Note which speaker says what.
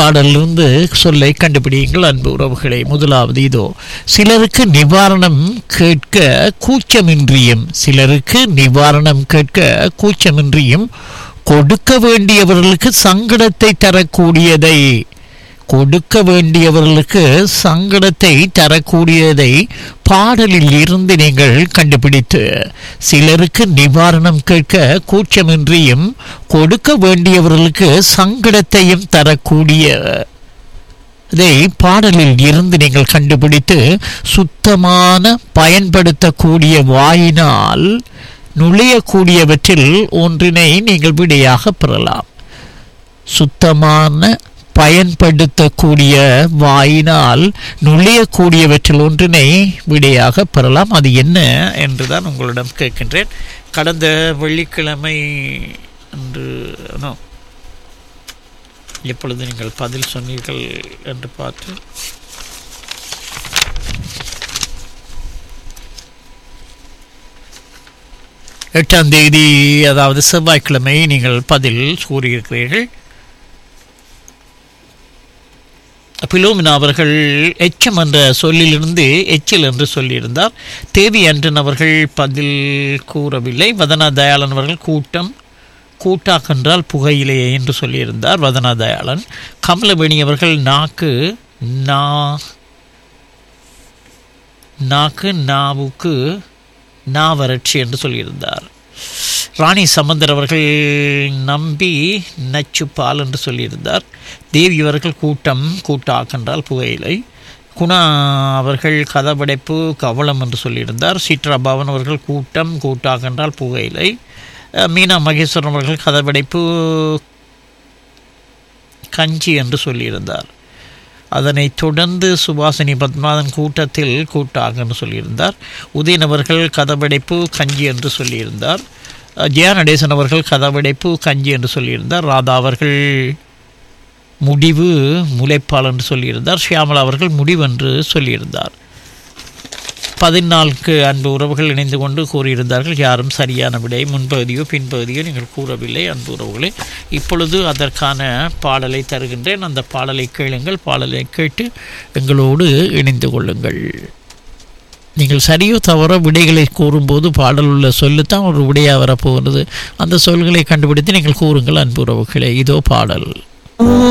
Speaker 1: பாடலிருந்து சொல்லை கண்டுபிடியுங்கள் அன்பு உறவுகளே முதலாவது இதோ சிலருக்கு நிவாரணம் கேட்க கூச்சமின்றியும் சிலருக்கு நிவாரணம் கேட்க கூச்சமின்றியும் கொடுக்க வேண்டியவர்களுக்கு சங்கடத்தை தரக்கூடியதை கொடுக்க வேண்டியவர்களுக்கு சங்கடத்தை தரக்கூடியதை பாடலில் இருந்து நீங்கள் கண்டுபிடித்து சிலருக்கு நிவாரணம் கேட்க கூச்சமின்றியும் கொடுக்க வேண்டியவர்களுக்கு சங்கடத்தையும் தரக்கூடிய இதை பாடலில் இருந்து நீங்கள் கண்டுபிடித்து சுத்தமான பயன்படுத்தக்கூடிய வாயினால் நுழையக்கூடியவற்றில் ஒன்றினை நீங்கள் விடையாக பெறலாம் சுத்தமான பயன்படுத்தக்கூடிய வாயினால் நுழையக்கூடியவற்றில் ஒன்றினை விடையாக பெறலாம் அது என்ன என்றுதான் உங்களிடம் கேட்கின்றேன் கடந்த வெள்ளிக்கிழமை அன்று no, எப்பொழுது நீங்கள் பதில் சொன்னீர்கள் என்று பார்த்து எட்டாம் தேதி அதாவது செவ்வாய்க்கிழமை நீங்கள் பதில் கூறியிருக்கிறீர்கள் பிலோமினா அவர்கள் எச்சம் என்ற சொல்லிலிருந்து எச்சில் என்று சொல்லியிருந்தார் தேவி அன்றன் அவர்கள் பதில் கூறவில்லை வதனா தயாளன் அவர்கள் கூட்டம் கூட்டாக்கென்றால் புகையிலே என்று சொல்லியிருந்தார் வதனா தயாளன் கமலவேணி அவர்கள் நாக்கு நா நாக்கு நாவுக்கு நாவறட்சி என்று சொல்லியிருந்தார் ராணி சம்பந்தர் அவர்கள் நம்பி நச்சுப்பால் என்று சொல்லியிருந்தார் தேவி அவர்கள் கூட்டம் கூட்டாக்கென்றால் புகையிலை குணா அவர்கள் கதபடைப்பு கவலம் என்று சொல்லியிருந்தார் சித்ரா பவன் அவர்கள் கூட்டம் கூட்டாக்கென்றால் புகையிலை அஹ், மீனா மகேஸ்வரன் அவர்கள் கதபடைப்பு கஞ்சி என்று சொல்லியிருந்தார் அதனைத் தொடர்ந்து சுபாசினி பத்மநாதன் கூட்டத்தில் கூட்டாக என்று சொல்லியிருந்தார் உதயன் அவர்கள் கதவடைப்பு கஞ்சி என்று சொல்லியிருந்தார் அஹ், ஜெயா நடேசன் அவர்கள் கதவடைப்பு கஞ்சி என்று சொல்லியிருந்தார் ராதா அவர்கள் முடிவு முளைப்பால் என்று சொல்லியிருந்தார் ஷியாமலா அவர்கள் முடிவு என்று சொல்லியிருந்தார் பதினான்கு அன்பு உறவுகள் இணைந்து கொண்டு கூறியிருந்தார்கள் யாரும் சரியான விடை முன்பகுதியோ பின்பகுதியோ நீங்கள் கூறவில்லை அன்பு உறவுகளே இப்பொழுது அதற்கான பாடலை தருகின்றேன் அந்த பாடலை கேளுங்கள் பாடலை கேட்டு எங்களோடு இணைந்து கொள்ளுங்கள் நீங்கள் சரியோ தவறோ விடைகளை கூறும்போது பாடல் உள்ள சொல்லுத்தான் ஒரு விடையாக வரப்போகிறது அந்த சொல்களை கண்டுபிடித்து நீங்கள் கூறுங்கள் அன்பு உறவுகளே இதோ பாடல்